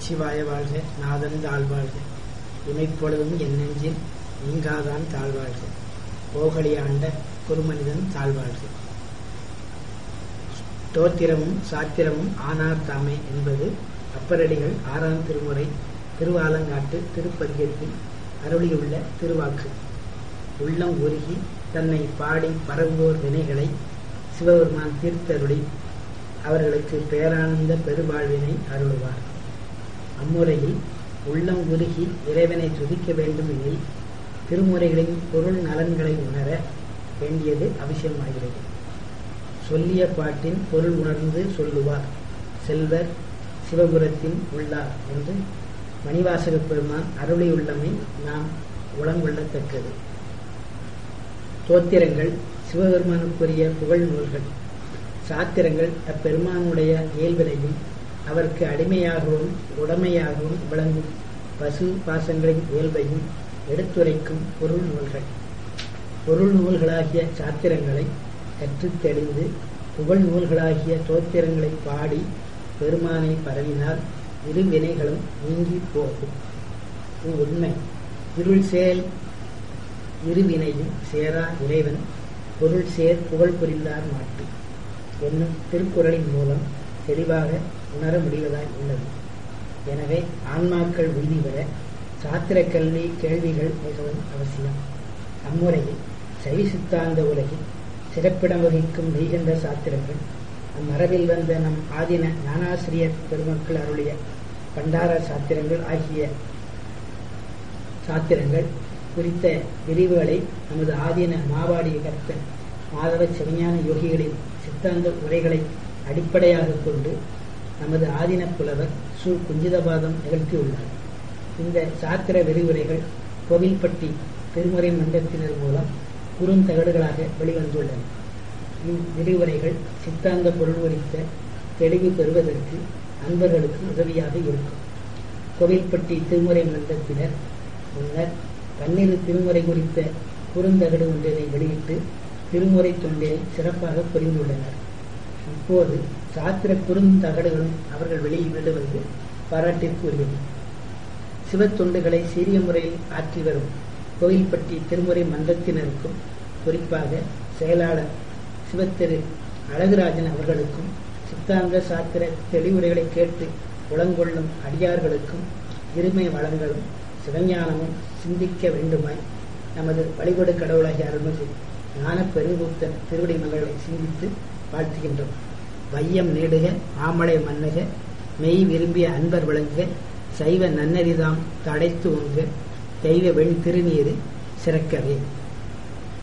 நமச்சிவாய வாழ்க நாதன் தாழ்வாழ்க இமைப்பொழுதும் என் நெஞ்சில் நீங்காதான் தாழ்வாழ்க போகலி ஆண்ட குருமனிதன் தாழ்வாழ்க ஸ்தோத்திரமும் சாத்திரமும் ஆனார் தாமே என்பது அப்பரடிகள் ஆறாம் திருமுறை திருவாலங்காட்டு திருப்பதிகத்தில் அருளியுள்ள திருவாக்கு உள்ளம் உருகி தன்னை பாடி பரவுவோர் வினைகளை சிவபெருமான் தீர்த்தருளி அவர்களுக்கு பேரானந்த பெருவாழ்வினை அருளுவார் அம்முறையில் உள்ளம் உருகி இறைவனை துதிக்க வேண்டும் எனில் திருமுறைகளின் பொருள் நலன்களை உணர வேண்டியது அவசியமாகிறது சொல்லிய பாட்டின் பொருள் உணர்ந்து சொல்லுவார் செல்வர் சிவபுரத்தின் உள்ளார் என்று மணிவாசக பெருமான் அருளியுள்ளமை நாம் உளங்கொள்ளத்தக்கது தோத்திரங்கள் சிவபெருமானுக்குரிய புகழ் நூல்கள் சாத்திரங்கள் அப்பெருமானுடைய இயல்பினையும் அவருக்கு அடிமையாகவும் உடமையாகவும் விளங்கும் பசு பாசங்களின் இயல்பையும் எடுத்துரைக்கும் பொருள் நூல்கள் பொருள் நூல்களாகிய சாத்திரங்களை கற்றுத் தெளிந்து புகழ் நூல்களாகிய தோத்திரங்களை பாடி பெருமானை பரவினால் இரு வினைகளும் நீங்கி போகும் இது உண்மை இருள் செயல் இருவினையும் சேரா இறைவன் பொருள் சேர் புகழ் புரிந்தார் மாட்டு என்னும் திருக்குறளின் மூலம் தெளிவாக உணர முடிவதாய் உள்ளது எனவே ஆன்மாக்கள் உறுதி பெற சாத்திர கல்வி கேள்விகள் மிகவும் அவசியம் அம்முறையில் சைவ சித்தாந்த உலகில் சிறப்பிடம் வகிக்கும் மெய்கண்ட சாத்திரங்கள் அம்மரபில் வந்த நம் ஆதின ஞானாசிரியர் பெருமக்கள் அருளிய பண்டார சாத்திரங்கள் ஆகிய சாத்திரங்கள் குறித்த விரிவுகளை நமது ஆதீன மாவாடிய கர்த்தன் மாதவ சிவஞான யோகிகளின் சித்தாந்த உரைகளை அடிப்படையாக கொண்டு நமது ஆதீன புலவர் சு குஞ்சிதபாதம் நிகழ்த்தியுள்ளார் இந்த சாத்திர விரிவுரைகள் கோவில்பட்டி திருமுறை மன்றத்தினர் மூலம் குறுந்தகடுகளாக வெளிவந்துள்ளன இவ்விரிவுரைகள் சித்தாந்த பொருள் குறித்த தெளிவு பெறுவதற்கு அன்பர்களுக்கு உதவியாக இருக்கும் கோவில்பட்டி திருமுறை மன்றத்தினர் முன்னர் பன்னிரு திருமுறை குறித்த குறுந்தகடு ஒன்றினை வெளியிட்டு திருமுறை தொண்டினை சிறப்பாக புரிந்துள்ளனர் இப்போது சாத்திர குறுந்தகடுகளும் அவர்கள் வெளியிடுவது பாராட்டிற்குரியது சிவத்தொண்டுகளை சீரிய முறையில் ஆற்றி வரும் கோயில்பட்டி திருமுறை மன்றத்தினருக்கும் குறிப்பாக செயலாளர் சிவத்திரு அழகுராஜன் அவர்களுக்கும் சித்தாந்த சாத்திர தெளிவுரைகளை கேட்டு உளங்கொள்ளும் அடியார்களுக்கும் இருமை வளங்களும் சிவஞானமும் சிந்திக்க வேண்டுமாய் நமது வழிபடு கடவுளாகிய அருள்மிகு ஞான பெருங்கூத்தன் திருவடி மலர்களை சிந்தித்து வாழ்த்துகின்றோம் வையம் நீடுக மாமலை மன்னக மெய் விரும்பிய அன்பர் விளங்குக சைவ நன்னரிதாம் தடைத்து ஒங்க தெய்வ வெண் திருநீரு சிறக்கவே